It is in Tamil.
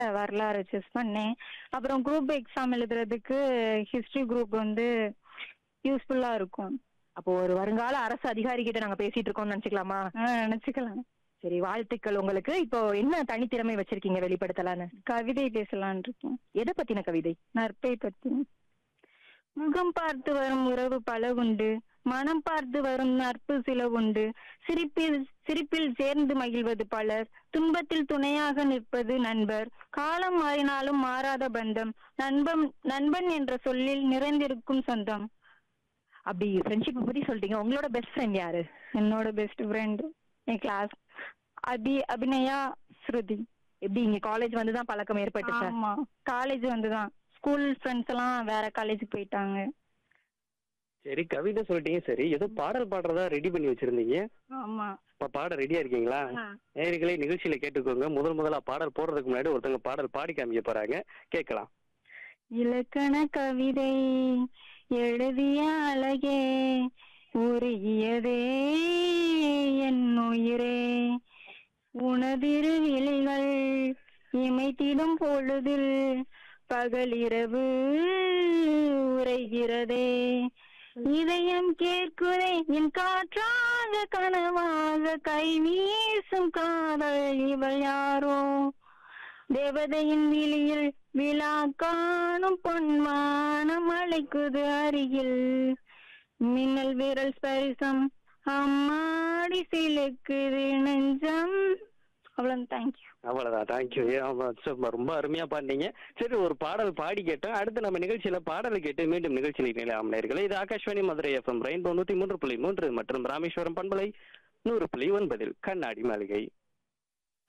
வரலாறு சூஸ் பண்ணேன் அப்புறம் குரூப் எக்ஸாம் எழுதுறதுக்கு ஹிஸ்டரி குரூப் வந்து யூஸ்ஃபுல்லா இருக்கும் அப்போ ஒரு வருங்கால அரசு அதிகாரி கிட்ட நாங்க பேசிட்டு இருக்கோம்னு நினைச்சுக்கலாமா ஆ, நினைச்சுக்கலாம் சரி வாழ்த்துக்கள் உங்களுக்கு இப்போ என்ன தனித்திறமை வச்சிருக்கீங்க வெளிப்படுத்தலான்னு கவிதை பேசலான் இருக்கேன் எதை பத்தின கவிதை நற்பை பத்தி முகம் பார்த்து வரும் உறவு பல உண்டு மனம் பார்த்து வரும் நட்பு சில உண்டு சிரிப்பில் சிரிப்பில் சேர்ந்து மகிழ்வது பலர் துன்பத்தில் துணையாக நிற்பது நண்பர் காலம் மாறினாலும் மாறாத பந்தம் நண்பன் நண்பன் என்ற சொல்லில் நிறைந்திருக்கும் சொந்தம் அப்படி ஃப்ரெண்ட்ஷிப் பத்தி சொல்லிட்டீங்க உங்களோட பெஸ்ட் ஃப்ரெண்ட் யாரு என்னோட பெஸ்ட் ஃப்ரெண்ட் என் கிளாஸ் அபி அபிநயா ஸ்ருதி எப்படி இங்க காலேஜ் வந்து தான் பழக்கம் ஏற்பட்டுச்சா ஆமா காலேஜ் வந்துதான் ஸ்கூல் ஃப்ரெண்ட்ஸ் எல்லாம் வேற காலேஜுக்கு போயிட்டாங்க சரி கவிதை சொல்லிட்டீங்க சரி ஏதோ பாடல் பாடுறதா ரெடி பண்ணி வச்சிருந்தீங்க ஆமா இப்ப பாட ரெடியா இருக்கீங்களா ஆ. நேயர்களே நிகழ்ச்சியில கேட்டுக்கோங்க முதல் முதலா பாடல் போடுறதுக்கு முன்னாடி ஒருத்தவங்க பாடல் பாடி காமிக்க போறாங்க கேட்கலாம் இலக்கண கவிதை எழுதிய அழகே உருகியதே என் உயிரே உனதிரு விழிகள் இமைத்திடும் பொழுதில் பகலிரவு உரைகிறதே இதயம் கேட்குதே என் காற்றாக கனவாக கை வீசும் காதல் இவள் யாரோ தேவதையின் விழியில் விழா காணும் பொன்மானம் அழைக்குது அருகில் மின்னல் விரல் ஸ்பரிசம் அம்மாடி சிலுக்குது நெஞ்சம் அவ்வளவு தேங்க்யூ அவ்வளவுதான் தேங்க்யூ ரொம்ப அருமையா பாடினீங்க சரி ஒரு பாடல் பாடி கேட்டோம் அடுத்து நம்ம நிகழ்ச்சியில பாடலை கேட்டு மீண்டும் நிகழ்ச்சியில் நிலையாம் நேர்களே இது ஆகாஷ்வாணி மதுரை எஃப்எம் ரெயின்போ நூத்தி மூன்று புள்ளி மூன்று மற்றும் ராமேஸ்வரம் பண்பலை நூறு புள்ளி ஒன்பதில் கண்ணாடி மாளிகை